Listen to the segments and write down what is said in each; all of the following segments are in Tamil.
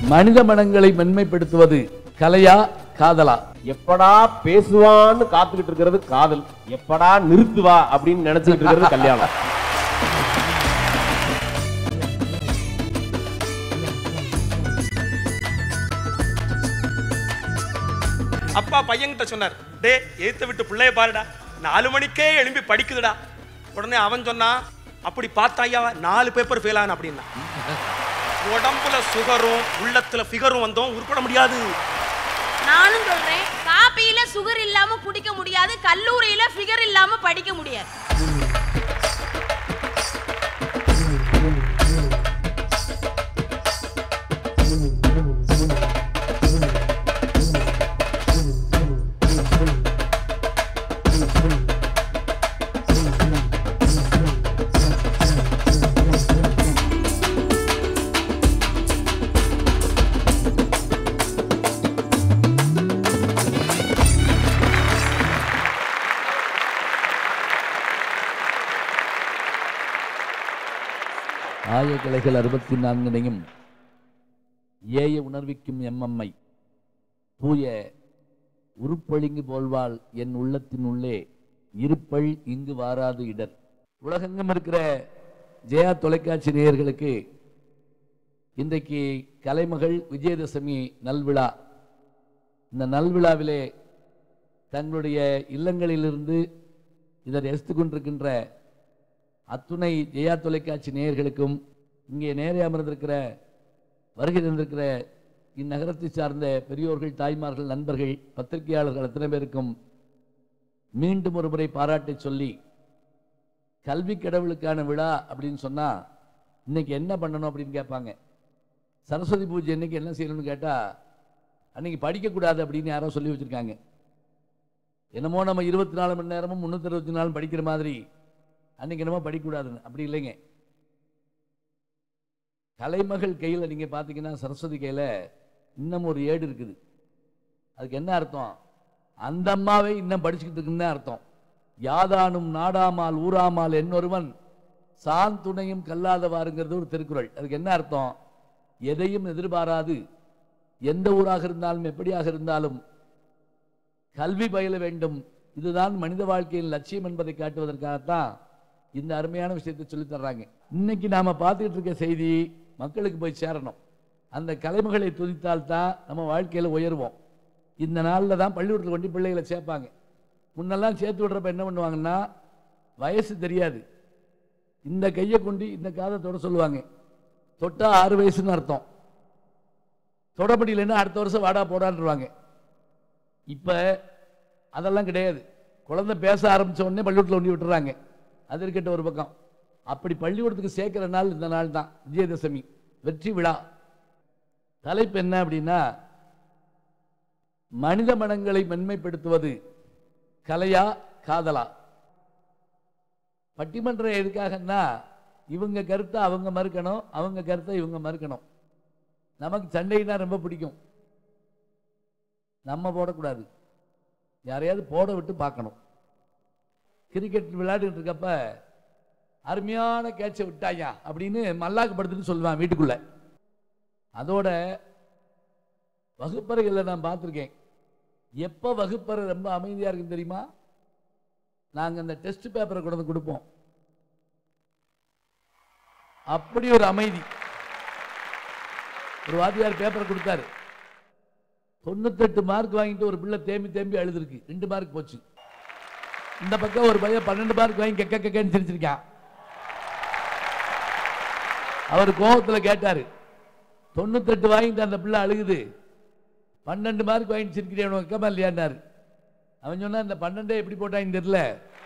மனித மனங்களை மென்மைப்படுத்துவது கலையா காதலா எப்படா பேசுவான்னு காத்துக்கிட்டு இருக்கிறது காதல் எப்படா நிறுத்துவா அப்படின்னு நினைச்சுக்கிட்டு இருக்கிறது கல்யாணம் அப்பா பையன்கிட்ட சொன்னார் டே எய்த்த விட்டு பிள்ளைய பாருடா நாலு மணிக்கே எழும்பி படிக்குதுடா உடனே அவன் சொன்னான் அப்படி பார்த்தாயா நாலு பேப்பர் ஃபெயில் ஆன அப்படின்னா உடம்புல சுகரும் உள்ளத்துல ஃபிகரும் வந்தோம் உருப்பட முடியாது நானும் சொல்றேன் காப்பியில சுகர் இல்லாம குடிக்க முடியாது கல்லூரியில ஃபிகர் இல்லாம படிக்க முடியாது ஆயக்கலைகள் அறுபத்தி நான்கினையும் ஏய உணர்விக்கும் எம்மம்மை தூய உருப்பொழிங்கு போல்வாள் என் உள்ளத்தின் உள்ளே இருப்பள் இங்கு வாராது இடர் உலகெங்கும் இருக்கிற ஜெயா தொலைக்காட்சி நேயர்களுக்கு இன்றைக்கு கலைமகள் விஜயதசமி நல்விழா இந்த நல்விழாவிலே தங்களுடைய இல்லங்களிலிருந்து இதை ரசித்துக் கொண்டிருக்கின்ற அத்துணை ஜெயா தொலைக்காட்சி நேயர்களுக்கும் இங்கே நேரே அமர்ந்திருக்கிற வருகை தந்திருக்கிற இந்நகரத்தை சார்ந்த பெரியோர்கள் தாய்மார்கள் நண்பர்கள் பத்திரிகையாளர்கள் அத்தனை பேருக்கும் மீண்டும் ஒரு முறை பாராட்டை சொல்லி கல்வி கடவுளுக்கான விழா அப்படின்னு சொன்னா இன்னைக்கு என்ன பண்ணணும் அப்படின்னு கேட்பாங்க சரஸ்வதி பூஜை இன்னைக்கு என்ன செய்யணும்னு கேட்டா அன்னைக்கு படிக்கக்கூடாது அப்படின்னு யாரோ சொல்லி வச்சிருக்காங்க என்னமோ நம்ம இருபத்தி நாலு மணி நேரமும் முந்நூற்றி அறுபத்தி நாலு படிக்கிற மாதிரி அன்னைக்கு என்னமோ படிக்கக்கூடாதுன்னு அப்படி இல்லைங்க கலைமகள் கையில் நீங்கள் பார்த்தீங்கன்னா சரஸ்வதி கையில் இன்னும் ஒரு ஏடு இருக்குது அதுக்கு என்ன அர்த்தம் அந்த அம்மாவை இன்னும் படிச்சுக்கிட்டு இருக்குன்னு தான் அர்த்தம் யாதானும் நாடாமால் ஊராமால் என்னொருவன் சான் துணையும் கல்லாதவாருங்கிறது ஒரு திருக்குறள் அதுக்கு என்ன அர்த்தம் எதையும் எதிர்பாராது எந்த ஊராக இருந்தாலும் எப்படியாக இருந்தாலும் கல்வி பயில வேண்டும் இதுதான் மனித வாழ்க்கையின் லட்சியம் என்பதை காட்டுவதற்காகத்தான் இந்த அருமையான விஷயத்தை சொல்லித் தர்றாங்க இன்னைக்கு நாம பார்த்துக்கிட்டு இருக்க செய்தி மக்களுக்கு போய் சேரணும் அந்த கலைமகளை துதித்தால் தான் நம்ம வாழ்க்கையில உயர்வோம் இந்த நாளில் தான் பள்ளிக்கூடத்தில் கொண்டு பிள்ளைகளை சேர்ப்பாங்க முன்னெல்லாம் சேர்த்து விடுறப்ப என்ன பண்ணுவாங்கன்னா வயசு தெரியாது இந்த கையை கொண்டு இந்த காதை தொட சொல்லுவாங்க தொட்டா ஆறு வயசுன்னு அர்த்தம் தொட முடியலன்னா அடுத்த வருஷம் வாடா போடான்ருவாங்க இப்போ அதெல்லாம் கிடையாது குழந்தை பேச ஆரம்பிச்ச உடனே பள்ளிக்கூடத்தில் ஒண்டி விட்டுறாங்க அது இருக்கட்டும் ஒரு பக்கம் அப்படி பள்ளிக்கூடத்துக்கு சேர்க்கிற நாள் இந்த நாள் தான் விஜயதசமி வெற்றி விழா தலைப்பு என்ன அப்படின்னா மனித மனங்களை மென்மைப்படுத்துவது கலையா காதலா பட்டிமன்றம் எதுக்காகன்னா இவங்க கருத்தை அவங்க மறுக்கணும் அவங்க கருத்தை இவங்க மறுக்கணும் நமக்கு சண்டைனா ரொம்ப பிடிக்கும் நம்ம போடக்கூடாது யாரையாவது போட விட்டு பார்க்கணும் கிரிக்கெட் விளையாடிட்டு இருக்கப்ப அருமையான கேட்சை விட்டாயா அப்படின்னு மல்லாக்கு படுத்துட்டு சொல்லுவான் வீட்டுக்குள்ள அதோட வகுப்பறைகளில் நான் பார்த்துருக்கேன் எப்போ வகுப்பறை ரொம்ப அமைதியாக இருக்குன்னு தெரியுமா நாங்கள் அந்த டெஸ்ட் பேப்பரை கொண்டு வந்து கொடுப்போம் அப்படி ஒரு அமைதி ஒரு வாத்தியார் பேப்பரை கொடுத்தாரு தொண்ணூத்தெட்டு மார்க் வாங்கிட்டு ஒரு பிள்ளை தேம்பி தேம்பி அழுதுருக்கு ரெண்டு மார்க் போச்சு இந்த பக்கம் ஒரு பையன் பன்னெண்டு மார்க் வாங்கி கெக்க கெக்கன்னு சிரிச்சிருக்கான் அவர் கோபத்துல கேட்டாரு தொண்ணூத்தெட்டு வாங்கிட்டு அந்த பிள்ளை அழுகுது பன்னெண்டு மார்க் வாங்கிட்டு சிரிக்கிறேன் உனக்கு வெக்கமா இல்லையான்னாரு அவன் சொன்னா இந்த பன்னெண்டே எப்படி போட்டான்னு தெரியல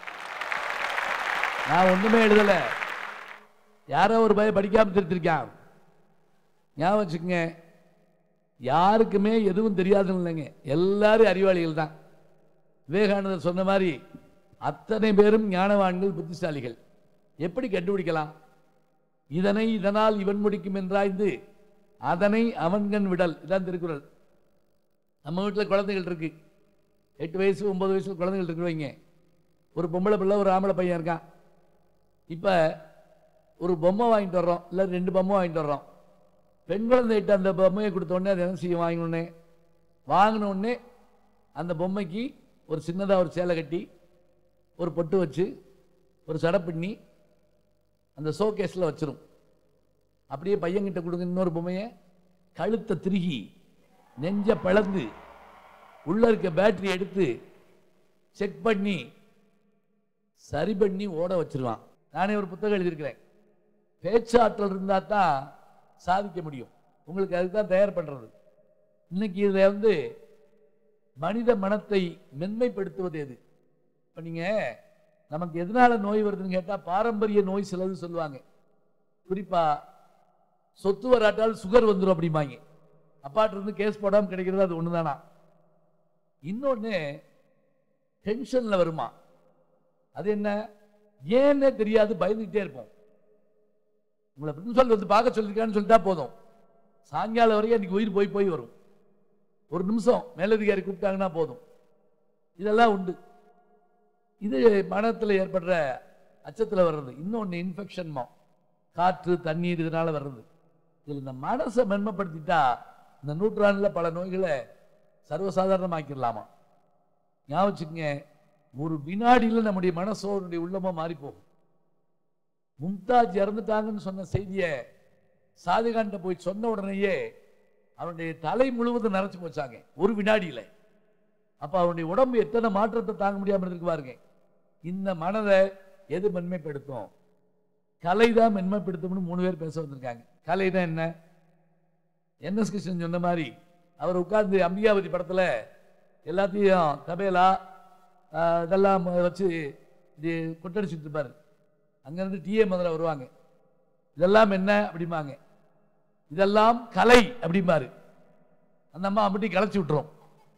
நான் ஒண்ணுமே எழுதல யாரோ ஒரு பையன் படிக்காம திருத்திருக்கான் ஞாபகம் வச்சுக்கங்க யாருக்குமே எதுவும் தெரியாதுன்னு இல்லைங்க எல்லாரும் அறிவாளிகள் தான் விவேகானந்தர் சொன்ன மாதிரி அத்தனை பேரும் ஞானவான்கள் புத்திசாலிகள் எப்படி கண்டுபிடிக்கலாம் இதனை இதனால் இவன் முடிக்கும் என்றாய்ந்து அதனை அவன்கண் விடல் இதான் திருக்குறள் நம்ம வீட்டில் குழந்தைகள் இருக்கு எட்டு வயசு ஒன்பது வயசு குழந்தைகள் இருக்கு வைங்க ஒரு பொம்பளை பிள்ளை ஒரு ஆம்பளை பையன் இருக்கான் இப்போ ஒரு பொம்மை வாங்கிட்டு வர்றோம் இல்லை ரெண்டு பொம்மை வாங்கிட்டு வர்றோம் பெண் குழந்தைகிட்ட அந்த பொம்மையை கொடுத்த உடனே அதை என்ன செய்ய வாங்கினோடனே வாங்கின உடனே அந்த பொம்மைக்கு ஒரு சின்னதாக ஒரு சேலை கட்டி ஒரு பொட்டு வச்சு ஒரு சடை பின்னி அந்த ஷோகேஸில் வச்சிரும் அப்படியே பையன்கிட்ட கொடுங்க இன்னொரு பொம்மையை கழுத்தை திருகி நெஞ்ச பிளந்து உள்ள இருக்க பேட்டரி எடுத்து செக் பண்ணி சரி பண்ணி ஓட வச்சிருவான் நானே ஒரு புத்தகம் எழுதியிருக்கிறேன் பேச்சாற்றல் இருந்தால் தான் சாதிக்க முடியும் உங்களுக்கு அதுக்கு தான் தயார் பண்ணுறது இன்னைக்கு இதில் வந்து மனித மனத்தை மென்மைப்படுத்துவது எது இப்போ நீங்கள் நமக்கு எதனால நோய் வருதுன்னு கேட்டால் பாரம்பரிய நோய் சிலது சொல்லுவாங்க குறிப்பாக சொத்து வராட்டால் சுகர் வந்துடும் அப்படிம்பாங்க அப்பாட்ட இருந்து கேஸ் போடாமல் கிடைக்கிறது அது ஒன்று தானா இன்னொன்று டென்ஷனில் வருமா அது என்ன ஏன்னே தெரியாது பயந்துக்கிட்டே இருப்போம் உங்களை பிரின்சிபல் வந்து பார்க்க சொல்லியிருக்கான்னு சொல்லிட்டா போதும் சாயங்காலம் வரைக்கும் அன்றைக்கி உயிர் போய் போய் வரும் ஒரு நிமிஷம் மேலதிகாரி கூப்பிட்டாங்கன்னா போதும் இதெல்லாம் உண்டு இது மனத்தில் ஏற்படுற அச்சத்தில் வர்றது இன்னொன்று இன்ஃபெக்ஷன்மா காற்று தண்ணீர் இதனால் வர்றது இதில் இந்த மனசை மென்மைப்படுத்திட்டா இந்த நூற்றாண்டில் பல நோய்களை சர்வசாதாரணமாக்கிடலாமா ஞாபகம் வச்சுக்கங்க ஒரு வினாடியில் நம்முடைய மனசோ நம்முடைய உள்ளமோ மாறி போகும் மும்தாஜ் இறந்துட்டாங்கன்னு சொன்ன செய்தியை ஷாஜகான்ட்ட போய் சொன்ன உடனேயே அவனுடைய தலை முழுவதும் நரைச்சு போச்சாங்க ஒரு வினாடியில் அப்போ அவனுடைய உடம்பு எத்தனை மாற்றத்தை தாங்க முடியாமல் இருக்கு பாருங்க இந்த மனதை எது மென்மைப்படுத்தும் கலை தான் மென்மைப்படுத்தும்னு மூணு பேர் பேச வந்திருக்காங்க கலை தான் என்ன என்எஸ் கிருஷ்ணன் சொன்ன மாதிரி அவர் உட்கார்ந்து அம்பிகாவதி படத்தில் எல்லாத்தையும் தபேலா ஆஹ், இதெல்லாம் வச்சு இது கொட்டடிச்சுட்டு இருப்பார் அங்கேருந்து டிஏ மதுரை வருவாங்க இதெல்லாம் என்ன அப்படிம்பாங்க இதெல்லாம் கலை அப்படிம்பாரு அந்த அம்மா அப்படி கலைச்சி விட்டுரும்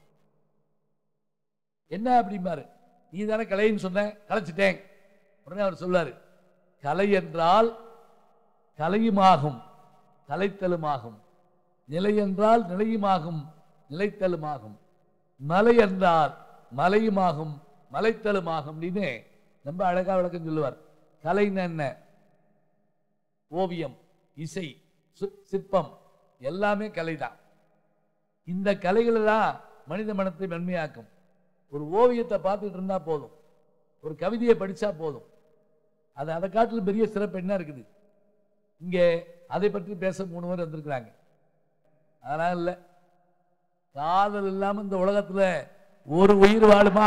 என்ன அப்படிம்பாரு நீ தானே கலைன்னு சொன்ன கலைச்சிட்டேன் உடனே அவர் சொல்வாரு கலை என்றால் கலையுமாகும் கலைத்தலுமாகும் நிலை என்றால் நிலையுமாகும் நிலைத்தலுமாகும் மலை என்றால் மலையுமாகும் மலைத்தலுமாகும் அப்படின்னு ரொம்ப அழகா விளக்கம் சொல்லுவார் கலைன்னு என்ன ஓவியம் இசை சு- சிற்பம் எல்லாமே கலைதான் இந்த கலைகளை தான் மனித மனத்தை மென்மையாக்கும் ஒரு ஓவியத்தை பார்த்துட்டு இருந்தா போதும் ஒரு கவிதையை படிச்சா போதும் அது அதை காட்டிலும் பெரிய சிறப்பு என்ன இருக்குது இங்கே அதை பற்றி பேச மூணு பேர் வந்திருக்கிறாங்க அதனால இல்லை காதல் இல்லாம இந்த உலகத்துல ஒரு உயிர் வாழுமா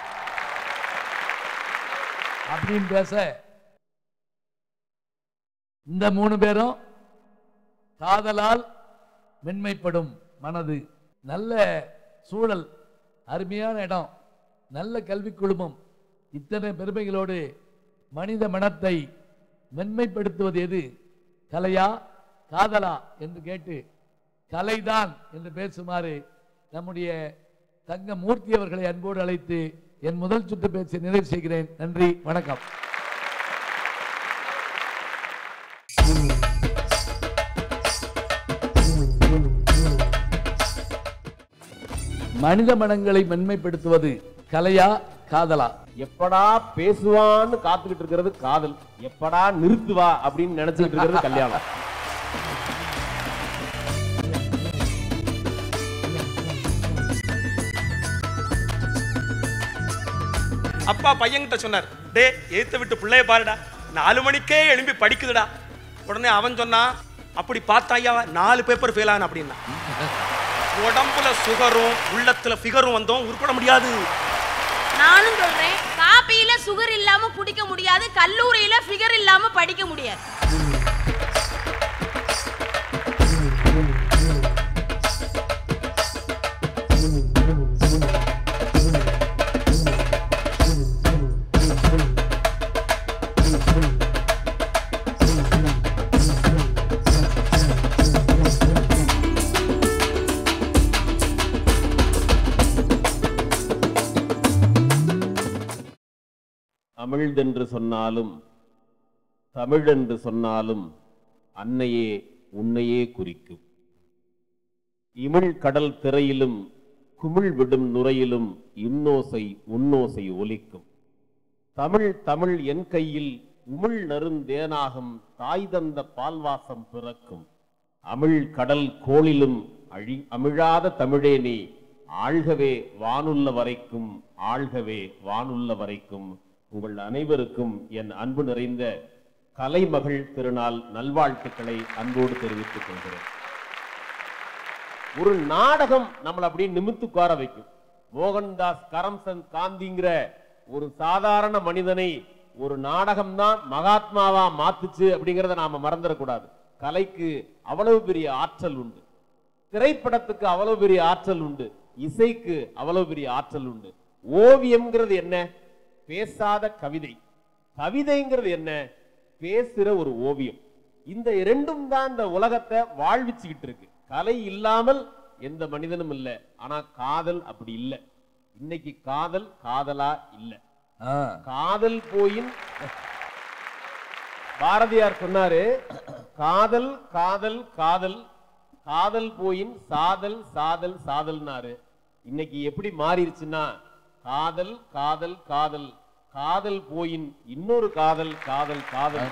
அப்படின்னு பேச இந்த மூணு பேரும் காதலால் மென்மைப்படும் மனது நல்ல சூழல் அருமையான இடம் நல்ல கல்வி குழுமம் இத்தனை பெருமைகளோடு மனித மனத்தை மென்மைப்படுத்துவது எது கலையா காதலா என்று கேட்டு கலைதான் என்று பேசுமாறு நம்முடைய தங்க மூர்த்தி அவர்களை அன்போடு அழைத்து என் முதல் சுற்று பேச்சை நிறைவு செய்கிறேன் நன்றி வணக்கம் மனித மனங்களை மென்மைப்படுத்துவது கலையா காதலா எப்படா பேசுவான்னு காத்துக்கிட்டு இருக்கிறது காதல் எப்படா நிறுத்துவா அப்படின்னு நினைச்சுக்கிட்டு இருக்கிறது கல்யாணம் அப்பா பையன்கிட்ட சொன்னார் டே எய்த்த விட்டு பிள்ளைய பாருடா நாலு மணிக்கே எழும்பி படிக்குதுடா உடனே அவன் சொன்னான் அப்படி பார்த்தா ஐயா நாலு பேப்பர் ஃபெயில் ஆன அப்படின்னா உடம்புல சுகரும் உள்ளத்துல ஃபிகரும் வந்தோம் உருப்பட முடியாது நானும் சொல்றேன் காப்பியில சுகர் இல்லாம குடிக்க முடியாது கல்லூரியில ஃபிகர் இல்லாம படிக்க முடியாது அமிழ்தென்று சொன்னாலும் தமிழென்று சொன்னாலும் அன்னையே உன்னையே குறிக்கும் இமிழ் கடல் திரையிலும் குமிழ் விடும் நுரையிலும் இன்னோசை உன்னோசை ஒலிக்கும் தமிழ் தமிழ் என் கையில் உமிழ் நருந்தேனாகும் தாய் தந்த பால்வாசம் பிறக்கும் அமிழ் கடல் கோளிலும் அழி அமிழாத தமிழே நீ ஆழ்கவே வானுள்ள வரைக்கும் ஆழ்கவே வானுள்ள வரைக்கும் உங்கள் அனைவருக்கும் என் அன்பு நிறைந்த கலைமகள் திருநாள் நல்வாழ்த்துக்களை அன்போடு தெரிவித்துக் கொள்கிறேன் ஒரு நாடகம் நம்மளை அப்படியே நிமித்து உட்கார வைக்கும் மோகன்தாஸ் கரம்சந்த் காந்திங்கிற ஒரு சாதாரண மனிதனை ஒரு நாடகம் தான் மகாத்மாவா மாத்துச்சு அப்படிங்கறத நாம மறந்துடக்கூடாது கலைக்கு அவ்வளவு பெரிய ஆற்றல் உண்டு திரைப்படத்துக்கு அவ்வளவு பெரிய ஆற்றல் உண்டு இசைக்கு அவ்வளவு பெரிய ஆற்றல் உண்டு ஓவியம்ங்கிறது என்ன பேசாத கவிதை கவிதைங்கிறது என்ன பேசுற ஒரு ஓவியம் இந்த இரண்டும் தான் இந்த உலகத்தை வாழ்விச்சுக்கிட்டு இருக்கு கலை இல்லாமல் எந்த மனிதனும் இல்ல ஆனா காதல் அப்படி இல்ல இன்னைக்கு காதல் காதலா இல்ல ஆ. காதல் போயின் பாரதியார் சொன்னாரு காதல் காதல் காதல் காதல் போயின் சாதல் சாதல் சாதல்னாரு இன்னைக்கு எப்படி மாறிடுச்சுன்னா காதல் காதல் காதல் காதல் போயின் இன்னொரு காதல் காதல் காதல்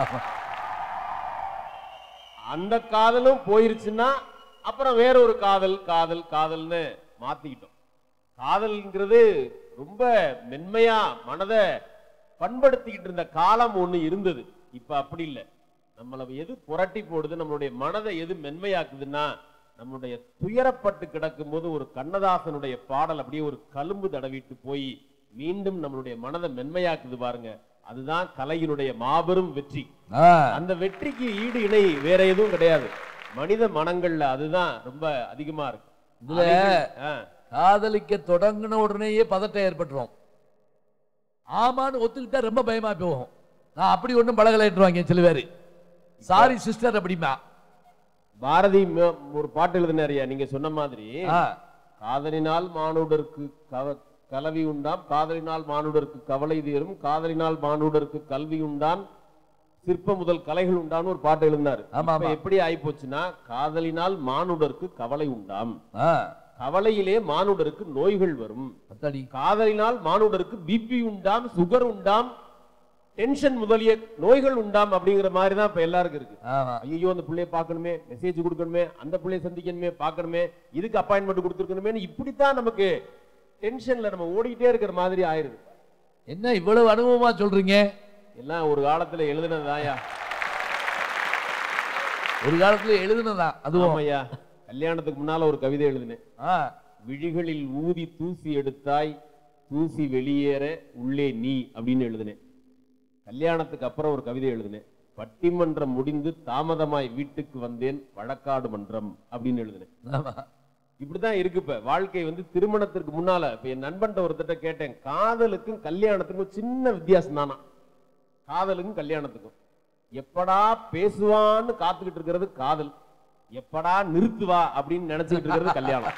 அந்த காதலும் போயிருச்சுன்னா அப்புறம் வேற ஒரு காதல் காதல் காதல்னு மாத்திக்கிட்டோம் காதல்ங்கிறது ரொம்ப மென்மையா மனதை பண்படுத்திக்கிட்டு இருந்த காலம் ஒண்ணு இருந்தது இப்ப அப்படி இல்லை நம்மள எது புரட்டி போடுது நம்மளுடைய மனதை எது மென்மையாக்குதுன்னா நம்மளுடைய துயரப்பட்டு கிடக்கும் போது ஒரு கண்ணதாசனுடைய பாடல் அப்படியே ஒரு கலும்பு தடவிட்டு போய் மீண்டும் நம்மளுடைய மனதை மென்மையாக்குது பாருங்க அதுதான் கலையினுடைய மாபெரும் வெற்றி ஆ. அந்த வெற்றிக்கு ஈடு இணை வேற எதுவும் கிடையாது மனித மனங்கள்ல அதுதான் ரொம்ப அதிகமா இருக்கு இதுல ஆ, காதலிக்க தொடங்கின உடனேயே பதட்டம் ஏற்பட்டுரும் ஆமான்னு ஒத்துக்கிட்டா ரொம்ப பயமா போகும் நான் அப்படி ஒண்ணும் பழகலைட்டுருவாங்க சில பேர் சாரி சிஸ்டர் அப்படிமா பாரதி ம- ஒரு பாட்டு எழுதினாரியா நீங்க சொன்ன மாதிரி ஆ. காதலினால் மானுடருக்கு கவ- கலவி உண்டாம் காதலினால் மானுடருக்கு கவலை தீரும் காதலினால் மானுடருக்கு கல்வி உண்டான் சிற்ப முதல் கலைகள் உண்டான்னு ஒரு பாட்டு எழுதினாரு ஆமா, இப்ப ஆமா. எப்படி ஆயிப்போச்சுன்னா காதலினால் மானுடருக்கு கவலை உண்டாம் ஆ. கவலையிலே மானுடருக்கு நோய்கள் வரும் அத்தாடி காதலினால் மானுடருக்கு பிபி உண்டாம் சுகர் உண்டாம் டென்ஷன் முதலிய நோய்கள் உண்டாம் அப்படிங்கிற மாதிரி தான் இப்ப எல்லாருக்கும் இருக்கு ஆமா ஐயோ அந்த பிள்ளைய பார்க்கணுமே மெசேஜ் கொடுக்கணுமே அந்த பிள்ளைய சந்திக்கணுமே பார்க்கணுமே இதுக்கு அப்பாயின்மெண்ட் கொடுத்துருக்கணுமே இப்படித்தான் நமக்கு டென்ஷன்ல நம்ம ஓடிக்கிட்டே இருக்கிற மாதிரி ஆயிருது என்ன இவ்வளவு அனுபவமா சொல்றீங்க எல்லாம் ஒரு காலத்துல எழுதுனதாயா ஒரு காலத்துல எழுதுனதான் அதுவும் ஆமாய்யா கல்யாணத்துக்கு முன்னால ஒரு கவிதை எழுதினேன் ஆ. விழிகளில் ஊதி தூசி எடுத்தாய் தூசி வெளியேற உள்ளே நீ அப்படின்னு எழுதினேன் கல்யாணத்துக்கு அப்புறம் ஒரு கவிதை எழுதினேன் பட்டிமன்றம் முடிந்து தாமதமாய் வீட்டுக்கு வந்தேன் வழக்காடு மன்றம் அப்படின்னு எழுதினேன் ஆமா. இப்படிதான் இருக்கு இப்ப வாழ்க்கை வந்து திருமணத்திற்கு முன்னால இப்ப என் நண்பன்ட்ட ஒருத்தட்ட கேட்டேன் காதலுக்கும் கல்யாணத்துக்கும் சின்ன வித்தியாசம் தானா காதலுக்கும் கல்யாணத்துக்கும் எப்படா பேசுவான்னு காத்துக்கிட்டு இருக்கிறது காதல் எப்படா நிறுத்துவா அப்படின்னு நினைச்சுக்கிட்டு இருக்கிறது கல்யாணம்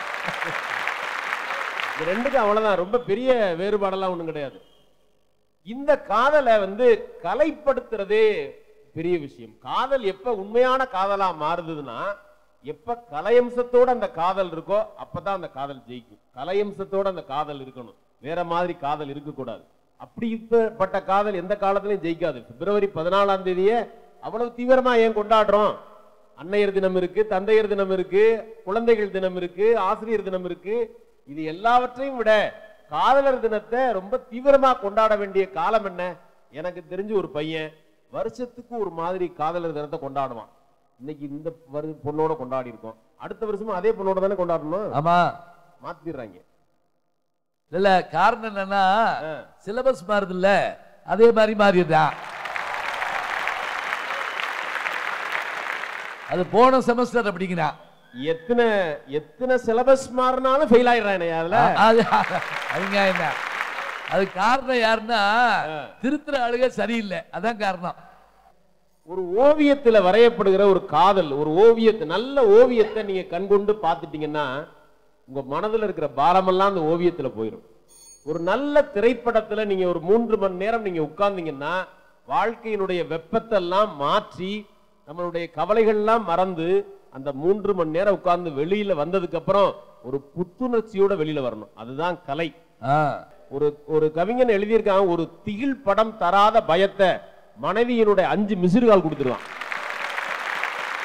இது ரெண்டுக்கும் அவ்வளவுதான் ரொம்ப பெரிய வேறுபாடெல்லாம் ஒண்ணும் கிடையாது இந்த காதலை வந்து கலைப்படுத்துறதே பெரிய விஷயம் காதல் எப்ப உண்மையான காதலா மாறுதுன்னா எப்ப கலையம்சத்தோட அந்த காதல் இருக்கோ அப்பதான் அந்த காதல் ஜெயிக்கும் கலையம்சத்தோட அந்த காதல் இருக்கணும் வேற மாதிரி காதல் இருக்கக்கூடாது அப்படிப்பட்ட காதல் எந்த காலத்திலையும் ஜெயிக்காது பிப்ரவரி பதினாலாம் தேதியே அவ்வளவு தீவிரமா ஏன் கொண்டாடுறோம் அன்னையர் தினம் இருக்கு தந்தையர் தினம் இருக்கு குழந்தைகள் தினம் இருக்கு ஆசிரியர் தினம் இருக்கு இது எல்லாவற்றையும் விட காதலர் தினத்தை ரொம்ப தீவிரமா கொண்டாட வேண்டிய காலம் என்ன எனக்கு தெரிஞ்சு ஒரு பையன் வருஷத்துக்கு ஒரு மாதிரி காதலர் தினத்தை கொண்டாடுவான் இன்னைக்கு இந்த வரு- பொண்ணோட கொண்டாடி இருக்கோம் அடுத்த வருஷமும் அதே பொண்ணோட தானே கொண்டாடணும் ஆமா மாத்திடுறாங்க இல்ல காரணம் என்னன்னா ஆ. சிலபஸ் மாறுது இல்ல அதே மாதிரி மாறிடுறான் அது போன செமஸ்டர் அப்படிங்கிறான் எத்தனை எத்தனை சிலபஸ் மாறினாலும் ஃபெயில் ஆயிடுறானே அதுல அது அதுங்க என்ன அது காரணம் யாருன்னா திருத்துற ஆளுக சரியில்லை அதான் காரணம் ஒரு ஓவியத்துல வரையப்படுகிற ஒரு காதல் ஒரு ஓவியத்தை நல்ல ஓவியத்தை நீங்க கண்கொண்டு பார்த்துட்டீங்கன்னா உங்க மனதுல இருக்கிற பாரமெல்லாம் அந்த ஓவியத்துல போயிடும் ஒரு நல்ல திரைப்படத்துல நீங்க ஒரு மூன்று மணி நேரம் நீங்க உட்கார்ந்தீங்கன்னா வாழ்க்கையினுடைய வெப்பத்தெல்லாம் மாற்றி நம்மளுடைய கவலைகள்லாம் மறந்து அந்த மூன்று மணி நேரம் உட்கார்ந்து வெளியில வந்ததுக்கு அப்புறம் ஒரு புத்துணர்ச்சியோட வெளியில வரணும் அதுதான் கலை ஆ. ஒரு ஒரு கவிஞன் எழுதியிருக்கான் ஒரு திகில் படம் தராத பயத்தை மனைவியினுடைய அஞ்சு மிசிறுகால் கொடுத்துருவான்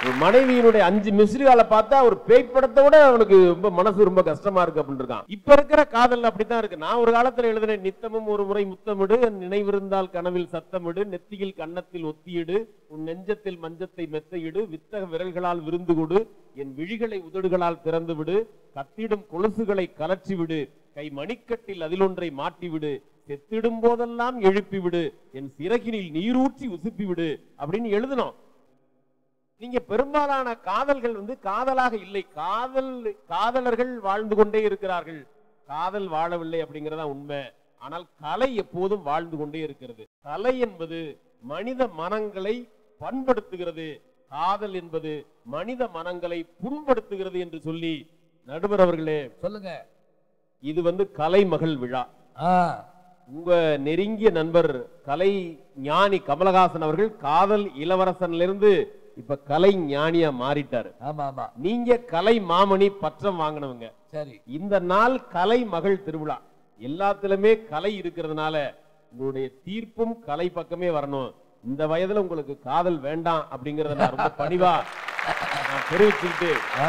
ஒரு மனைவியினுடைய அஞ்சு மிஸ்ரிகால பார்த்தா ஒரு பேய் படத்தை விட அவனுக்கு ரொம்ப மனசு ரொம்ப கஷ்டமா இருக்கு அப்படின்னு இருக்கான் இப்ப இருக்கிற காதல் அப்படித்தான் இருக்கு நான் ஒரு காலத்துல எழுதினேன் நித்தமும் ஒரு முறை முத்தமிடு என் நினைவிருந்தால் கனவில் சத்தமிடு நெத்தியில் கன்னத்தில் ஒத்தியிடு உன் நெஞ்சத்தில் மஞ்சத்தை மெத்தையிடு வித்தக விரல்களால் விருந்து கொடு என் விழிகளை உதடுகளால் திறந்து விடு கத்திடும் கொலுசுகளை கலற்றி விடு கை மணிக்கட்டில் அதிலொன்றை மாட்டி விடு செத்திடும் போதெல்லாம் எழுப்பி விடு என் சிறகினில் நீரூற்றி உசுப்பி விடு அப்படின்னு எழுதணும் நீங்க பெரும்பாலான காதல்கள் வந்து காதலாக இல்லை காதல் காதலர்கள் வாழ்ந்து கொண்டே இருக்கிறார்கள் காதல் வாழவில்லை அப்படிங்கறதா உண்மை ஆனால் கலை எப்போதும் வாழ்ந்து கொண்டே இருக்கிறது கலை என்பது மனித மனங்களை பண்படுத்துகிறது காதல் என்பது மனித மனங்களை புண்படுத்துகிறது என்று சொல்லி நடுவர் அவர்களே சொல்லுங்க இது வந்து கலைமகள் விழா ஆ உங்க நெருங்கிய நண்பர் கலை ஞானி கமலஹாசன் அவர்கள் காதல் இளவரசன்ல இப்ப கலை ஞானியா மாறிட்டாரு ஆமா ஆமா நீங்க கலை மாமணி பற்றம் வாங்கினவங்க சரி இந்த நாள் கலை மகள் திருவிழா எல்லாத்திலுமே கலை இருக்கிறதுனால உங்களுடைய தீர்ப்பும் கலை பக்கமே வரணும் இந்த வயதுல உங்களுக்கு காதல் வேண்டாம் அப்படிங்கறத நான் ரொம்ப பணிவா நான் தெரிவிச்சுக்கிட்டு ஆ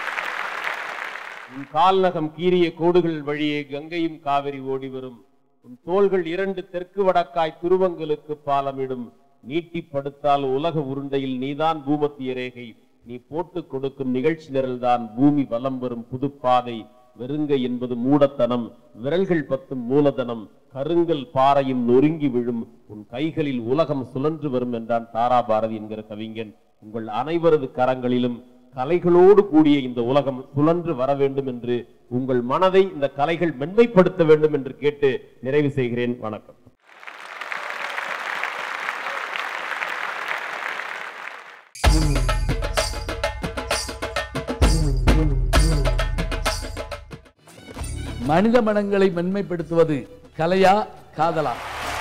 உன் கால்நகம் கீறிய கோடுகள் வழியே கங்கையும் காவிரி ஓடி வரும் உன் தோள்கள் இரண்டு தெற்கு வடக்காய் துருவங்களுக்கு பாலமிடும் நீட்டி படுத்தால் உலக உருண்டையில் நீதான் பூமத்திய ரேகை நீ போட்டு கொடுக்கும் நிகழ்ச்சி நிரல்தான் பூமி வலம் வரும் புதுப்பாதை வெறுங்கை என்பது மூடத்தனம் விரல்கள் பத்தும் மூலதனம் கருங்கல் பாறையும் நொறுங்கி விழும் உன் கைகளில் உலகம் சுழன்று வரும் என்றான் தாரா பாரதி என்கிற கவிஞன் உங்கள் அனைவரது கரங்களிலும் கலைகளோடு கூடிய இந்த உலகம் சுழன்று வர வேண்டும் என்று உங்கள் மனதை இந்த கலைகள் மென்மைப்படுத்த வேண்டும் என்று கேட்டு நிறைவு செய்கிறேன் வணக்கம் மனித மனங்களை மென்மைப்படுத்துவது கலையா காதலா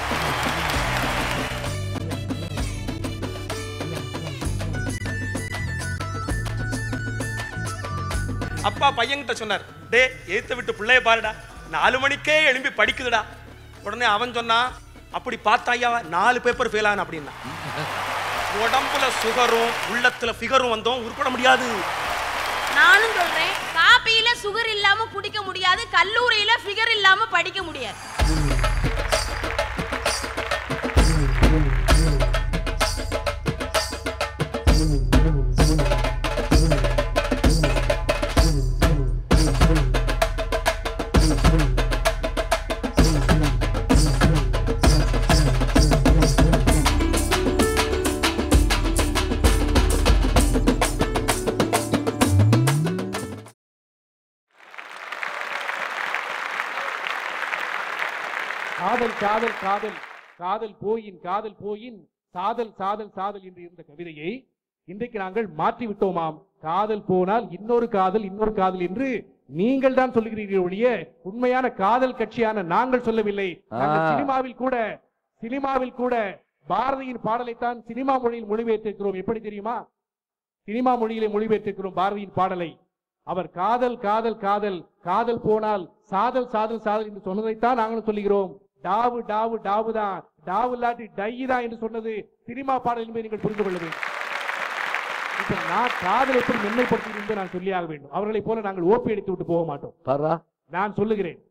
அப்பா பையன்கிட்ட சொன்னார் டே எய்த்த விட்டு பிள்ளைய பாருடா நாலு மணிக்கே எழும்பி படிக்குதுடா உடனே அவன் சொன்னான் அப்படி பார்த்தா ஐயா நாலு பேப்பர் ஃபெயில் ஆன அப்படின்னா உடம்புல சுகரும் உள்ளத்துல ஃபிகரும் வந்தோம் உருப்பட முடியாது நானும் சொல்றேன் காப்பியில சுகர் இல்லாம குடிக்க முடியாது கல்லூரியில ஃபிகர் இல்லாம படிக்க முடியாது காதல் காதல் காதல் காதல் போயின் காதல் போயின் சாதல் சாதல் சாதல் என்று இருந்த கவிதையை இன்றைக்கு நாங்கள் மாற்றி விட்டோமாம் காதல் போனால் இன்னொரு காதல் இன்னொரு காதல் என்று நீங்கள் தான் சொல்லுகிறீர்கள் ஒழிய உண்மையான காதல் கட்சியான நாங்கள் சொல்லவில்லை நாங்கள் ஆ. சினிமாவில் கூட சினிமாவில் கூட பாரதியின் பாடலைத்தான் சினிமா மொழியில் மொழிபெயர்த்திருக்கிறோம் எப்படி தெரியுமா சினிமா மொழியிலே மொழிபெயர்த்திருக்கிறோம் பாரதியின் பாடலை அவர் காதல் காதல் காதல் காதல் போனால் சாதல் சாதல் சாதல் என்று சொன்னதைத்தான் நாங்களும் சொல்லுகிறோம் டாவு டாவு டாவு தான் டாவு இல்லாட்டி டை தான் என்று சொன்னது சினிமா பாடல் என்பதை நீங்கள் புரிந்து கொள்ள வேண்டும் இப்ப நான் காதல் எப்படி மென்மைப்படுத்துகிறேன் என்று நான் சொல்லியாக வேண்டும் அவர்களைப் போல நாங்கள் ஓப்பி அடித்து விட்டு போக மாட்டோம் பாரா நான் சொல்லுகிறேன்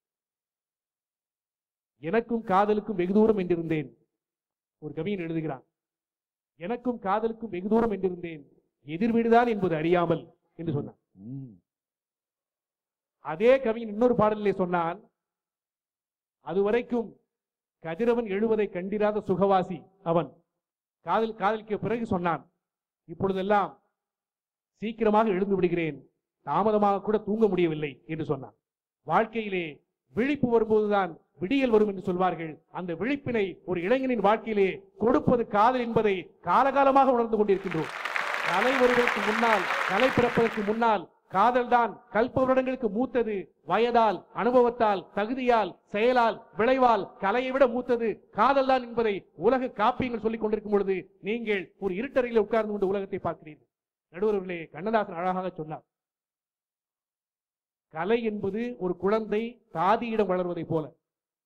எனக்கும் காதலுக்கும் வெகு தூரம் என்றிருந்தேன் ஒரு கவிஞன் எழுதுகிறான் எனக்கும் காதலுக்கும் வெகு தூரம் என்றிருந்தேன் எதிர் வீடுதான் என்பது அறியாமல் என்று சொன்னான் ம். அதே கவிஞன் இன்னொரு பாடலிலே சொன்னான் அதுவரைக்கும் கதிரவன் எழுவதை கண்டிராத சுகவாசி அவன் காதல் காதலிக்க பிறகு சொன்னான் இப்பொழுதெல்லாம் சீக்கிரமாக எழுந்து விடுகிறேன் தாமதமாக கூட தூங்க முடியவில்லை என்று சொன்னான் வாழ்க்கையிலே விழிப்பு வரும்போதுதான் விடியல் வரும் என்று சொல்வார்கள் அந்த விழிப்பினை ஒரு இளைஞனின் வாழ்க்கையிலே கொடுப்பது காதல் என்பதை காலகாலமாக உணர்ந்து கொண்டிருக்கின்றோம் கலை வருவதற்கு முன்னால் கலை பிறப்பதற்கு முன்னால் காதல்தான் கல்ப வருடங்களுக்கு மூத்தது வயதால் அனுபவத்தால் தகுதியால் செயலால் விளைவால் கலையை விட மூத்தது காதல்தான் என்பதை உலக காப்பியங்கள் சொல்லிக் கொண்டிருக்கும் பொழுது நீங்கள் ஒரு இருட்டறையில் உட்கார்ந்து கொண்டு உலகத்தை பார்க்கிறீர்கள் நடுவர்களே கண்ணதாசன் அழகாக சொன்னார் கலை என்பது ஒரு குழந்தை தாதியிடம் வளர்வதை போல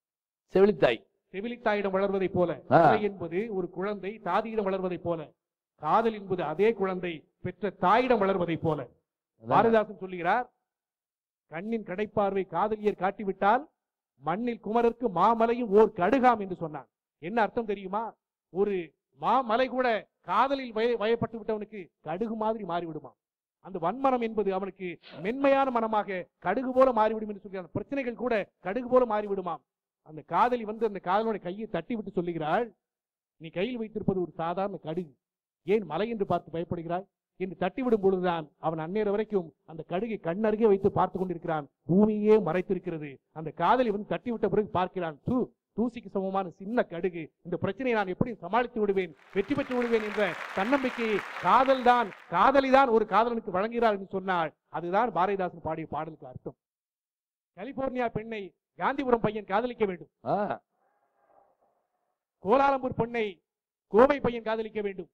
செவிலித்தாய் செவிலித்தாயிடம் வளர்வதை போல ஆ. கலை என்பது ஒரு குழந்தை தாதியிடம் வளர்வதை போல காதல் என்பது அதே குழந்தை பெற்ற தாயிடம் வளர்வதைப் போல பாரதிதாசன் சொல்லுகிறார் கண்ணின் கடைப்பார்வை காதலியர் காட்டிவிட்டால் மண்ணில் குமரருக்கு மாமலையும் ஓர் கடுகாம் என்று சொன்னான் என்ன அர்த்தம் தெரியுமா ஒரு மாமலை கூட காதலில் வய வயப்பட்டு விட்டவனுக்கு கடுகு மாதிரி மாறிவிடுமாம் அந்த வன்மனம் என்பது அவனுக்கு மென்மையான மனமாக கடுகு போல மாறிவிடும் என்று சொல்கிறான் பிரச்சனைகள் கூட கடுகு போல மாறிவிடுமாம் அந்த காதலி வந்து அந்த காதலோட கையை தட்டி விட்டு சொல்லுகிறாள் நீ கையில் வைத்திருப்பது ஒரு சாதாரண கடுகு ஏன் மலை என்று பார்த்து பயப்படுகிறாய் என்று தட்டிவிடும் பொழுதுதான் அவன் அந்நேரம் வரைக்கும் அந்த கடுகை கண்ணருகே வைத்து பார்த்து கொண்டிருக்கிறான் பூமியே மறைத்திருக்கிறது அந்த காதலி வந்து தட்டிவிட்ட பிறகு பார்க்கிறான் தூ தூசிக்கு சமமான சின்ன கடுகு இந்த பிரச்சனையை நான் எப்படி சமாளித்து விடுவேன் வெற்றி பெற்று விடுவேன் என்ற தன்னம்பிக்கையை காதல் தான் காதலி தான் ஒரு காதலனுக்கு வழங்குகிறார் என்று சொன்னால் அதுதான் பாரதிதாசன் பாடிய பாடலுக்கு அர்த்தம் கலிபோர்னியா பெண்ணை காந்திபுரம் பையன் காதலிக்க வேண்டும் ஆ, கோலாலம்பூர் பெண்ணை கோவை பையன் காதலிக்க வேண்டும்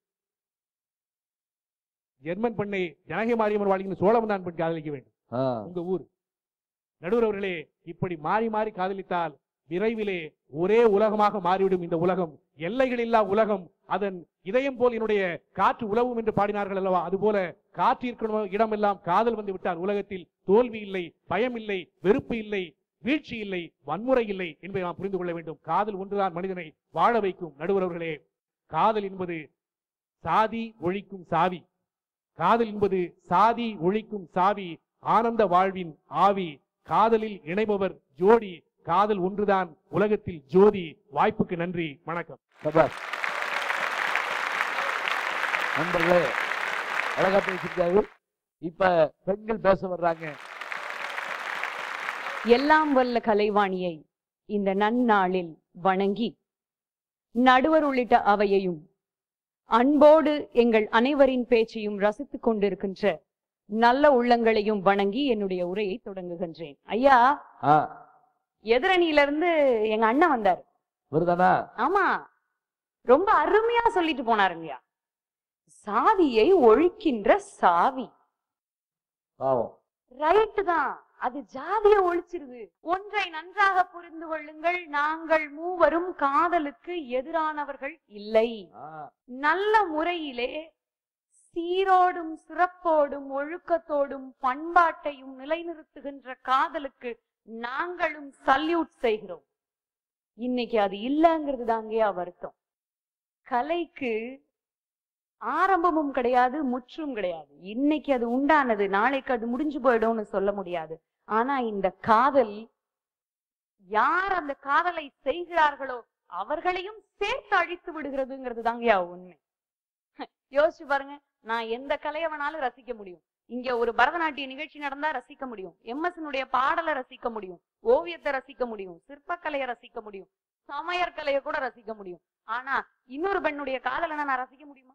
ஜெர்மன் பெண்ணை ஜனகி மாரியம்மன் வாழ்கின்ற சோழவந்தான் பெண் காதலிக்க வேண்டும் ஆ. உங்க ஊர் நடுவர் அவர்களே இப்படி மாறி மாறி காதலித்தால் விரைவிலே ஒரே உலகமாக மாறிவிடும் இந்த உலகம் எல்லைகள் இல்லா உலகம் அதன் இதயம் போல் என்னுடைய காற்று உலவும் என்று பாடினார்கள் அல்லவா அதுபோல காற்று இருக்கணும் இடமெல்லாம் காதல் வந்து விட்டால் உலகத்தில் தோல்வி இல்லை பயம் இல்லை வெறுப்பு இல்லை வீழ்ச்சி இல்லை வன்முறை இல்லை என்பதை நாம் புரிந்து கொள்ள வேண்டும் காதல் ஒன்றுதான் மனிதனை வாழ வைக்கும் நடுவர் அவர்களே காதல் என்பது சாதி ஒழிக்கும் சாவி காதல் என்பது சாதி ஒழிக்கும் சாவி ஆனந்த வாழ்வின் ஆவி காதலில் இணைபவர் ஜோடி காதல் ஒன்றுதான் உலகத்தில் ஜோதி வாய்ப்புக்கு நன்றி வணக்கம் சபாஷ் நண்பர்களே அழகா பேசியிருக்காரு இப்ப பெண்கள் பேச வர்றாங்க எல்லாம் வல்ல கலைவாணியை இந்த நன்னாளில் வணங்கி நடுவர் உள்ளிட்ட அவையையும் அன்போடு எங்கள் அனைவரின் பேச்சையும் ரசித்துக் கொண்டிருக்கின்ற நல்ல உள்ளங்களையும் வணங்கி என்னுடைய உரையை தொடங்குகின்றேன் ஐயா ஆ எதிரணியில இருந்து எங்க அண்ணன் வந்தார் வருதானா ஆமா ரொம்ப அருமையா சொல்லிட்டு போனாருங்கய்யா சாதியை ஒழிக்கின்ற சாவி பாவம் ரைட்டு தான் அது ஜாதிய ஒழிச்சிருது ஒன்றை நன்றாக புரிந்து கொள்ளுங்கள் நாங்கள் மூவரும் காதலுக்கு எதிரானவர்கள் இல்லை ஆ, நல்ல முறையிலே சீரோடும் சிறப்போடும் ஒழுக்கத்தோடும் பண்பாட்டையும் நிலைநிறுத்துகின்ற காதலுக்கு நாங்களும் சல்யூட் செய்கிறோம் இன்னைக்கு அது இல்லைங்கிறது தாங்கயா வருத்தம் கலைக்கு ஆரம்பமும் கிடையாது முற்றும் கிடையாது இன்னைக்கு அது உண்டானது நாளைக்கு அது முடிஞ்சு போயிடும்னு சொல்ல முடியாது ஆனா இந்த காதல் யார் அந்த காதலை செய்கிறார்களோ அவர்களையும் சேர்த்து அழித்து விடுகிறதுங்கிறது தாங்கயா உண்மை யோசிச்சு பாருங்க நான் எந்த கலையை வேணாலும் ரசிக்க முடியும் இங்க ஒரு பரதநாட்டிய நிகழ்ச்சி நடந்தா ரசிக்க முடியும் எம்எஸ்னுடைய பாடலை ரசிக்க முடியும் ஓவியத்தை ரசிக்க முடியும் சிற்பக்கலையை ரசிக்க முடியும் சமையற் கலையை கூட ரசிக்க முடியும் ஆனா இன்னொரு பெண்ணுடைய காதலை நான் ரசிக்க முடியுமா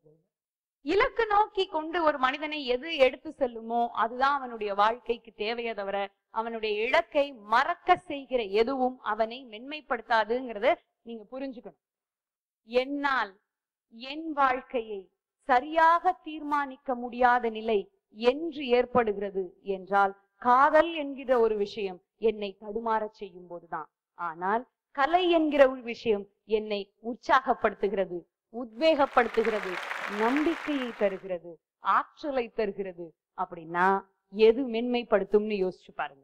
இலக்கு நோக்கி கொண்டு ஒரு மனிதனை எது எடுத்து செல்லுமோ அதுதான் அவனுடைய வாழ்க்கைக்கு தேவையே தவிர அவனுடைய இலக்கை மறக்க செய்கிற எதுவும் அவனை மென்மைப்படுத்தாதுங்கிறத நீங்க புரிஞ்சுக்கணும் என்னால் என் வாழ்க்கையை சரியாக தீர்மானிக்க முடியாத நிலை என்று ஏற்படுகிறது என்றால் காதல் என்கிற ஒரு விஷயம் என்னை தடுமாறச் செய்யும் போதுதான் ஆனால் கலை என்கிற ஒரு விஷயம் என்னை உற்சாகப்படுத்துகிறது உத்வேகப்படுத்துகிறது நம்பிக்கையை தருகிறது ஆற்றலை தருகிறது அப்படின்னா எது மென்மைப்படுத்தும்னு யோசிச்சு பாருங்க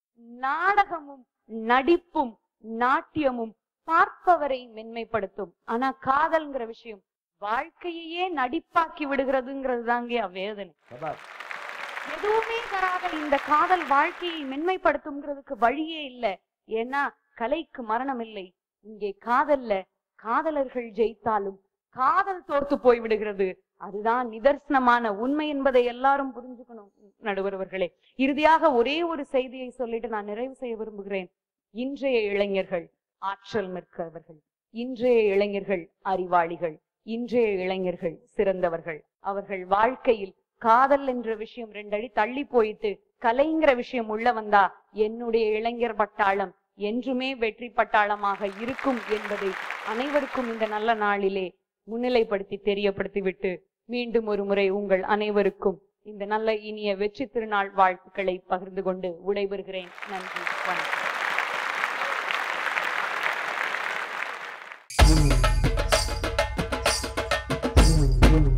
நாடகமும் நடிப்பும் நாட்டியமும் பார்ப்பவரை மென்மைப்படுத்தும் ஆனா காதல்ங்கிற விஷயம் வாழ்க்கையையே நடிப்பாக்கி விடுகிறதுங்கிறது தாங்க வேதனை சபாஷ் எதுவுமே தராத இந்த காதல் வாழ்க்கையை மென்மைப்படுத்தும்ங்கிறதுக்கு வழியே இல்ல ஏன்னா கலைக்கு மரணம் இல்லை இங்கே காதல்ல காதலர்கள் ஜெயித்தாலும் காதல் தோர்த்து போய் விடுகிறது அதுதான் நிதர்சனமான உண்மை என்பதை எல்லாரும் புரிஞ்சுக்கணும் நடுவர் அவர்களே இறுதியாக ஒரே ஒரு செய்தியை சொல்லிட்டு நான் நிறைவு செய்ய விரும்புகிறேன் இன்றைய இளைஞர்கள் ஆற்றல் மிக்கவர்கள் இன்றைய இளைஞர்கள் அறிவாளிகள் இன்றைய இளைஞர்கள் சிறந்தவர்கள் அவர்கள் வாழ்க்கையில் காதல் என்ற விஷயம் ரெண்டடி தள்ளி போயிட்டு கலைங்கிற விஷயம் உள்ள வந்தா என்னுடைய இளைஞர் பட்டாளம் என்றுமே வெற்றி பட்டாளமாக இருக்கும் என்பதை அனைவருக்கும் இந்த நல்ல நாளிலே முன்னிலைப்படுத்தி தெரியப்படுத்திவிட்டு மீண்டும் ஒரு முறை உங்கள் அனைவருக்கும் இந்த நல்ல இனிய வெற்றி திருநாள் வாழ்த்துக்களை பகிர்ந்து கொண்டு விடைபெறுகிறேன் நன்றி வணக்கம்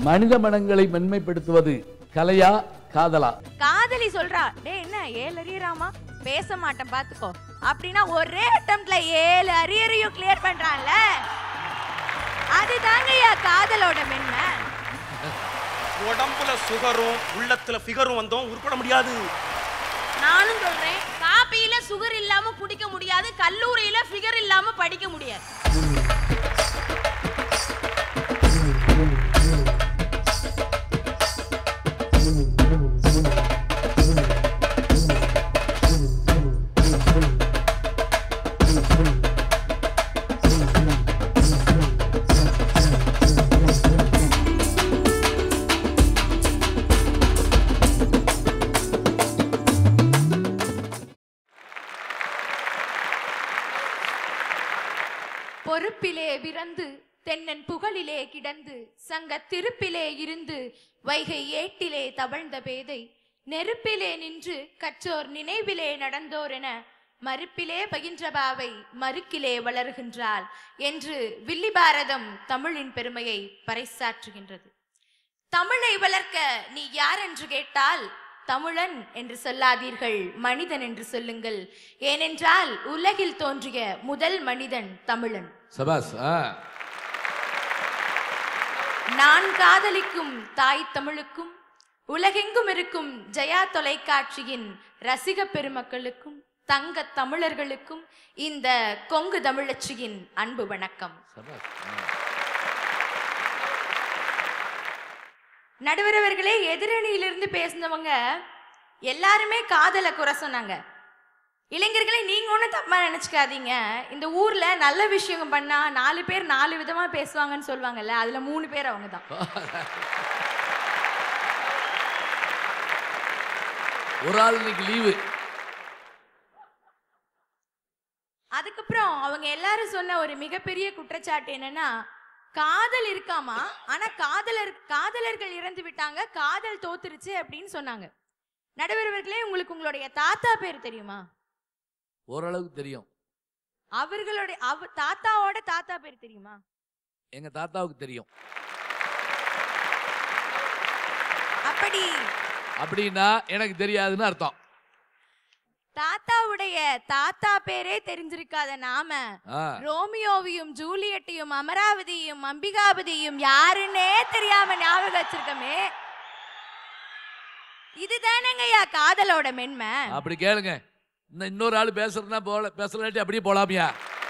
மனித மனங்களை மென்மைப்படுத்துவது கலையா காதலா காதலி சொல்றா டேய் என்ன ஏழு அரியராமா பேச மாட்டேன் பாத்துக்கோ அப்படின்னா ஒரே அட்டம்ப்ட்ல ஏழு அரியரையும் கிளியர் பண்றான்ல அதுதாங்கய்யா காதலோட மென்மை உடம்புல சுகரும் உள்ளத்துல ஃபிகரும் வந்தோம் உருப்பட முடியாது நானும் சொல்றேன் காப்பியில சுகர் இல்லாம குடிக்க முடியாது கல்லூரியில ஃபிகர் இல்லாம படிக்க முடியாது பொறுப்பிலே பிறந்து தென்னன் புகழிலே கிடந்து சங்க திருப்பிலே இருந்து வைகை ஏட்டிலே தவழ்ந்த பேதை நெருப்பிலே நின்று கற்றோர் நினைவிலே நடந்தோரென மறுப்பிலே பகின்றபாவை மறுக்கிலே வளர்கின்றாள் என்று வில்லி பாரதம் தமிழின் பெருமையை பறைசாற்றுகின்றது தமிழை வளர்க்க நீ யார் என்று கேட்டால் தமிழன் என்று சொல்லாதீர்கள் மனிதன் என்று சொல்லுங்கள் ஏனென்றால் உலகில் தோன்றிய முதல் மனிதன் தமிழன் சபாஸ் ஆ நான் காதலிக்கும் தாய் தமிழுக்கும் உலகெங்கும் இருக்கும் ஜெயா தொலைக்காட்சியின் ரசிக பெருமக்களுக்கும் தங்க தமிழர்களுக்கும் இந்த கொங்கு தமிழச்சியின் அன்பு வணக்கம் சபாஸ் நடுவரவர்களே எதிரணியிலிருந்து பேசினவங்க எல்லாருமே காதலை குறை சொன்னாங்க இளைஞர்களே நீங்க ஒன்றும் தப்பா நினைச்சுக்காதீங்க இந்த ஊர்ல நல்ல விஷயம் பண்ணா நாலு பேர் நாலு விதமா பேசுவாங்கன்னு சொல்லுவாங்கல்ல அதுல மூணு பேர் அவங்க தான் ஒரு ஆள் இன்னைக்கு லீவு அதுக்கப்புறம் அவங்க எல்லாரும் சொன்ன ஒரு மிகப்பெரிய குற்றச்சாட்டு என்னன்னா காதல் இருக்காமா ஆனா காதலர் காதலர்கள் இறந்து விட்டாங்க காதல் தோத்துருச்சு அப்படின்னு சொன்னாங்க நடுவரவர்களே உங்களுக்கு உங்களுடைய தாத்தா பேர் தெரியுமா ஓரளவுக்கு தெரியும் அவர்களுடைய அவ தாத்தாவோட தாத்தா பேர் தெரியுமா எங்க தாத்தாவுக்கு தெரியும் அப்படி அப்படின்னா எனக்கு தெரியாதுன்னு அர்த்தம் தாத்தாவுடைய தாத்தா பேரே தெரிஞ்சிருக்காத நாம ஆ ரோமியோவையும் ஜூலியட்டையும் அமராவதியும் அம்பிகாபதியும் யாருன்னே தெரியாம ஞாபகம் வச்சிருக்கமே இதுதானங்கய்யா காதலோட மென்மை அப்படி கேளுங்க இன்னும் இன்னொரு ஆள் பேசுறதுனா போல பேசலாட்டி அப்படியே போலாமியா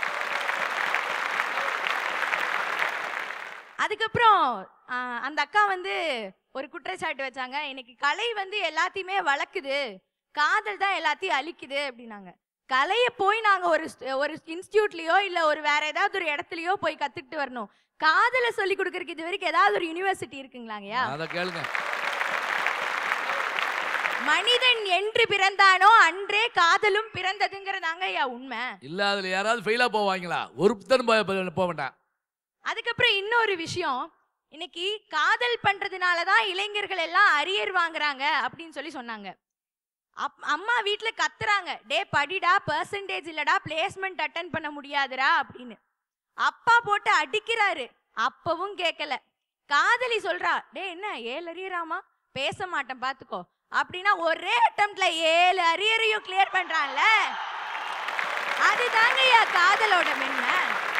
அதுக்கப்புறம் ஆ, அந்த அக்கா வந்து ஒரு குற்றச்சாட்டு வச்சாங்க இன்னைக்கு கலை வந்து எல்லாத்தையுமே வளர்க்குது காதல் தான் எல்லாத்தையும் அழிக்குது அப்படின்னாங்க கலையை போய் நாங்க ஒரு st- ஒரு இன்ஸ்டியூட்லயோ இல்ல ஒரு வேற ஏதாவது ஒரு இடத்துலயோ போய் கத்துக்கிட்டு வரணும் காதலை சொல்லி கொடுக்கறதுக்கு இது வரைக்கும் ஏதாவது ஒரு யூனிவர்சிட்டி இருக்குங்களாங்கய்யா அதை கேளுங்க மனிதன் என்று பிறந்தானோ அன்றே காதலும் பிறந்ததுங்கிறதாங்க ஐயா உண்மை இல்ல அதுல யாராவது ஃபெயிலா போவாங்களா ஒருத்தரும் போக போக மாட்டான் அதுக்கப்புறம் இன்னொரு விஷயம் இன்னைக்கு காதல் பண்றதுனால தான் இளைஞர்கள் எல்லாம் அரியர் வாங்குறாங்க அப்படின்னு சொல்லி சொன்னாங்க அப் அம்மா வீட்ல கத்துறாங்க டே படிடா பர்சன்டேஜ் இல்லடா பிளேஸ்மெண்ட் அட்டன் பண்ண முடியாதுடா அப்படின்னு அப்பா போட்டு அடிக்கிறாரு அப்பவும் கேட்கல காதலி சொல்றா டே என்ன ஏழு அரியராமா பேச மாட்டேன் பாத்துக்கோ அப்படின்னா ஒரே அட்டம்ப்ட்ல ஏழு அரியரையும் கிளியர் பண்றான்ல அதுதாங்க ஐயா காதலோட மென்மை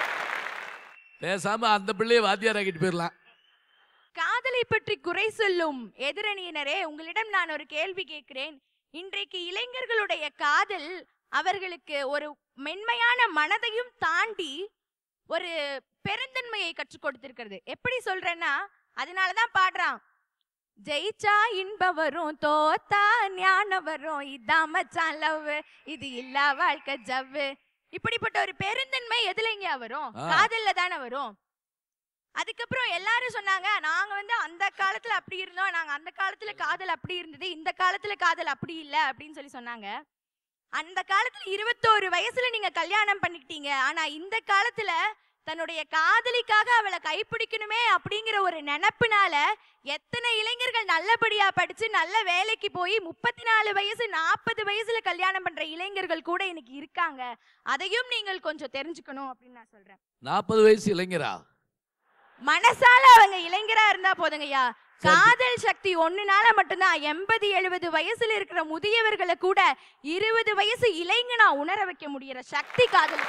பேசாம அந்த பிள்ளைய வாத்தியார் ஆக்கிட்டு போயிடலாம் காதலை பற்றி குறை சொல்லும் எதிரணியினரே உங்களிடம் நான் ஒரு கேள்வி கேட்கிறேன் இன்றைக்கு இளைஞர்களுடைய காதல் அவர்களுக்கு ஒரு மென்மையான மனதையும் தாண்டி ஒரு பெருந்தன்மையை கற்றுக் கொடுத்திருக்கிறது எப்படி சொல்றேன்னா அதனாலதான் பாடுறான் ஜெயிச்சா இன்பம் வரும் தோத்தா ஞானம் வரும் இதான் மச்சான் லவ் இது இல்லா வாழ்க்கை ஜவ்வு இப்படிப்பட்ட ஒரு பெருந்தன்மை எதுலங்க வரும் ஆ. காதல்ல தானே வரும் அதுக்கப்புறம் எல்லாரும் சொன்னாங்க நாங்க வந்து அந்த காலத்துல அப்படி இருந்தோம் நாங்க அந்த காலத்துல காதல் அப்படி இருந்தது இந்த காலத்துல காதல் அப்படி இல்ல அப்படின்னு சொல்லி சொன்னாங்க அந்த காலத்துல இருபத்தோரு வயசுல நீங்க கல்யாணம் பண்ணிக்கிட்டீங்க ஆனா இந்த காலத்துல தன்னுடைய காதலிக்காக அவளை கைப்பிடிக்கணுமே அப்படிங்கிற ஒரு நினப்புனால எத்தனை இளைஞர்கள் நல்லபடியா படிச்சு நல்ல வேலைக்கு போய் முப்பத்தி நாலு வயசு நாற்பது வயசுல கல்யாணம் பண்ற இளைஞர்கள் கூட இன்னைக்கு இருக்காங்க அதையும் நீங்கள் கொஞ்சம் தெரிஞ்சுக்கணும் அப்படின்னு நான் சொல்றேன் நாற்பது வயசு இளைஞரா மனசால அவங்க இளைஞரா இருந்தா போதுங்கய்யா காதல் சக்தி ஒண்ணுனால மட்டும்தான் எண்பது எழுபது வயசுல இருக்கிற முதியவர்களை கூட இருபது வயசு இளைஞனா உணர வைக்க முடியற சக்தி காதல்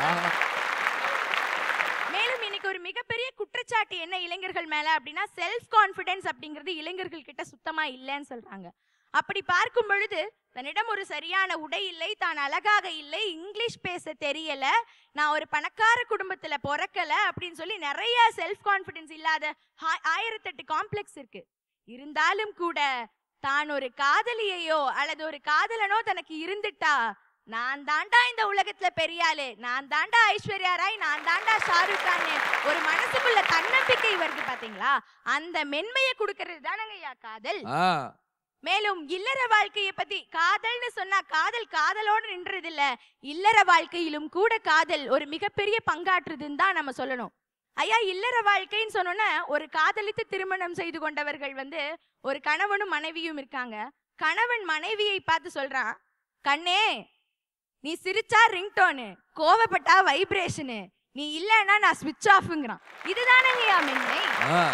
மேலும் இன்னைக்கு ஒரு மிகப்பெரிய குற்றச்சாட்டு என்ன இளைஞர்கள் மேல அப்படின்னா செல்ஃப் கான்ஃபிடன்ஸ் அப்படிங்கிறது இளைஞர்கள் கிட்ட சுத்தமா இல்லைன்னு சொல்றாங்க அப்படி பார்க்கும் பொழுது தன்னிடம் ஒரு சரியான உடை இல்லை தான் அழகாக இல்லை இங்கிலீஷ் பேச தெரியல நான் ஒரு பணக்கார குடும்பத்துல பிறக்கல அப்படின்னு சொல்லி நிறைய செல்ஃப் கான்ஃபிடன்ஸ் இல்லாத ஆ- ஆயிரத்தெட்டு காம்ப்ளெக்ஸ் இருக்கு இருந்தாலும் கூட தான் ஒரு காதலியையோ அல்லது ஒரு காதலனோ தனக்கு இருந்துட்டா நான் தாண்டா இந்த உலகத்துல பெரிய ஆளு நான் தாண்டா ஐஸ்வர்யா ராய் நான் தாண்டா ஷாருக் கான் ஒரு மனசுக்குள்ள தன்னம்பிக்கை வருது பாத்தீங்களா அந்த மென்மையை கொடுக்கறது தானங்கய்யா காதல் ஆ மேலும் இல்லற வாழ்க்கையை பத்தி காதல்னு சொன்னா காதல் காதலோடு நின்றது இல்ல இல்லற வாழ்க்கையிலும் கூட காதல் ஒரு மிகப்பெரிய பங்காற்றுதுன்னு தான் நம்ம சொல்லணும் ஐயா இல்லற வாழ்க்கைன்னு சொன்னோன்னா ஒரு காதலித்து திருமணம் செய்து கொண்டவர்கள் வந்து ஒரு கணவனும் மனைவியும் இருக்காங்க கணவன் மனைவியை பார்த்து சொல்றான் கண்ணே நீ சிரிச்சா ரிங்டோனு கோவப்பட்டா வைப்ரேஷனு நீ இல்லைன்னா நான் ஸ்விட்ச் ஆஃப்ங்கிறான் இதுதானங்கய்யா மென்மை ஆ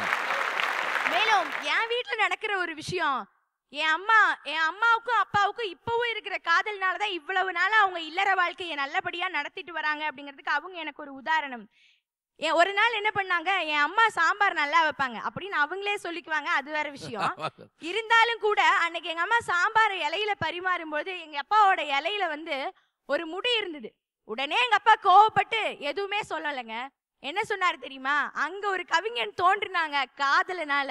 மேலும் என் வீட்ல நடக்கிற ஒரு விஷயம் என் அம்மா என் அம்மாவுக்கும் அப்பாவுக்கும் இப்பவும் இருக்கிற காதல்னால தான் இவ்வளவு நாளா அவங்க இல்லற வாழ்க்கையை நல்லபடியா நடத்திட்டு வராங்க அப்படிங்கிறதுக்கு அவங்க எனக்கு ஒரு உதாரணம் என் ஒரு நாள் என்ன பண்ணாங்க என் அம்மா சாம்பார் நல்லா வைப்பாங்க அப்படின்னு அவங்களே சொல்லிக்குவாங்க அது வேற விஷயம் இருந்தாலும் கூட அன்னைக்கு எங்க அம்மா சாம்பார் இலையில பரிமாறும்போது எங்க அப்பாவோட இலையில வந்து ஒரு முடி இருந்தது உடனே எங்க அப்பா கோவப்பட்டு எதுவுமே சொல்லலைங்க என்ன சொன்னாரு தெரியுமா அங்க ஒரு கவிஞன் தோன்றினாங்க காதலனால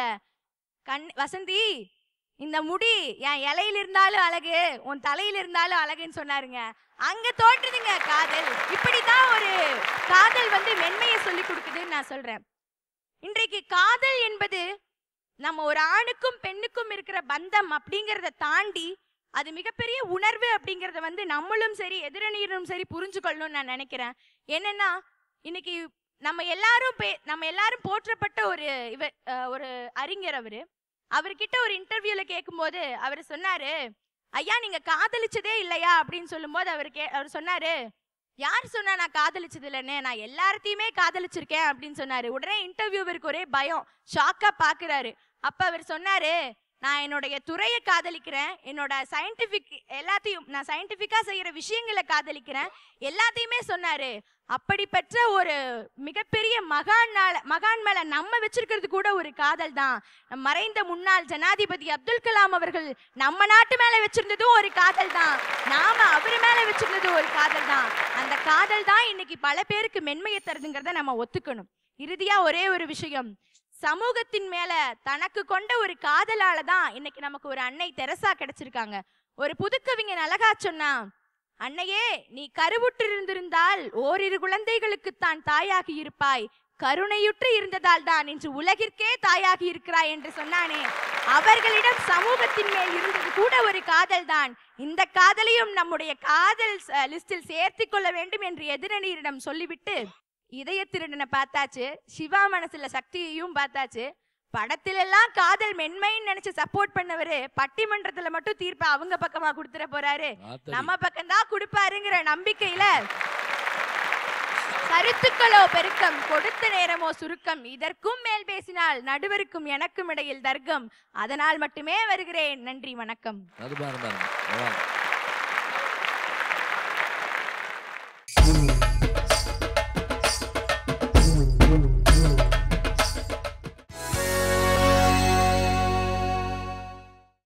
கண் வசந்தி இந்த முடி என் இலையில இருந்தாலும் அழகு உன் தலையில இருந்தாலும் அழகுன்னு சொன்னாருங்க அங்க தோன்றுதுங்க காதல் இப்படித்தான் ஒரு காதல் வந்து மென்மையை சொல்லி கொடுக்குதுன்னு நான் சொல்றேன் இன்றைக்கு காதல் என்பது நம்ம ஒரு ஆணுக்கும் பெண்ணுக்கும் இருக்கிற பந்தம் அப்படிங்கறத தாண்டி அது மிகப்பெரிய உணர்வு அப்படிங்கறத வந்து நம்மளும் சரி எதிரணியரும் சரி புரிஞ்சுக்கொள்ளணும்னு நான் நினைக்கிறேன் என்னன்னா இன்னைக்கு நம்ம எல்லாரும் பே- நம்ம எல்லாரும் போற்றப்பட்ட ஒரு இவர் அஹ், ஒரு அறிஞர் அவரு அவர்கிட்ட ஒரு இன்டர்வியூல கேட்கும்போது அவர் சொன்னாரு ஐயா நீங்க காதலிச்சதே இல்லையா அப்படின்னு சொல்லும்போது அவர் கே அவர் சொன்னாரு யார் சொன்னா நான் காதலிச்சது இல்லைன்னு நான் எல்லார்த்தையுமே காதலிச்சிருக்கேன் அப்படின்னு சொன்னாரு உடனே இன்டர்வியூவருக்கு ஒரே பயம் ஷாக்கா பாக்குறாரு அப்ப அவர் சொன்னாரு நான் என்னுடைய துறையை காதலிக்கிறேன் என்னோட சயின்டிபிக் எல்லாத்தையும் நான் சயின்டிபிக்கா செய்யற விஷயங்களை காதலிக்கிறேன் எல்லாத்தையுமே சொன்னாரு அப்படிப்பட்ட ஒரு மிகப்பெரிய மகானால மகான் மேல நம்ம வச்சிருக்கிறது கூட ஒரு காதல் தான் நம் மறைந்த முன்னாள் ஜனாதிபதி அப்துல் கலாம் அவர்கள் நம்ம நாட்டு மேல வச்சிருந்ததும் ஒரு காதல் தான் நாம அவர் மேல வச்சிருந்ததும் ஒரு காதல் தான் அந்த காதல் தான் இன்னைக்கு பல பேருக்கு மென்மையை தருதுங்கிறத நம்ம ஒத்துக்கணும் இறுதியா ஒரே ஒரு விஷயம் சமூகத்தின் மேல தனக்கு கொண்ட ஒரு காதலால தான் இன்னைக்கு நமக்கு ஒரு அன்னை தெரசா கிடைச்சிருக்காங்க ஒரு புதுக்கவிஞன் அழகா சொன்னா அன்னையே நீ கருவுற்று இருந்திருந்தால் ஓரிரு குழந்தைகளுக்குத்தான் தாயாகி இருப்பாய் கருணையுற்று இருந்ததால் தான் இன்று உலகிற்கே தாயாகி இருக்கிறாய் என்று சொன்னானே அவர்களிடம் சமூகத்தின் மேல் இருந்தது கூட ஒரு காதல் தான் இந்த காதலையும் நம்முடைய காதல் லிஸ்டில் சேர்த்து கொள்ள வேண்டும் என்று எதிரணியரிடம் சொல்லிவிட்டு இதய திருடனை பார்த்தாச்சு சிவா மனசுல சக்தியையும் பார்த்தாச்சு படத்திலெல்லாம் காதல் மென்மைன்னு நினைச்சு சப்போர்ட் பண்ணவரு பட்டிமன்றத்துல மட்டும் தீர்ப்பை அவங்க பக்கமா கொடுத்துட போறாரு ஆத்தடி. நம்ம பக்கம் தான் கொடுப்பாருங்கிற நம்பிக்கையில கருத்துக்களோ பெருக்கம் கொடுத்த நேரமோ சுருக்கம் இதற்கும் மேல் பேசினால் நடுவருக்கும் எனக்கும் இடையில் தர்க்கம் அதனால் மட்டுமே வருகிறேன் நன்றி வணக்கம் அது பாருங்க பாருங்க அவ்வளவுதான்.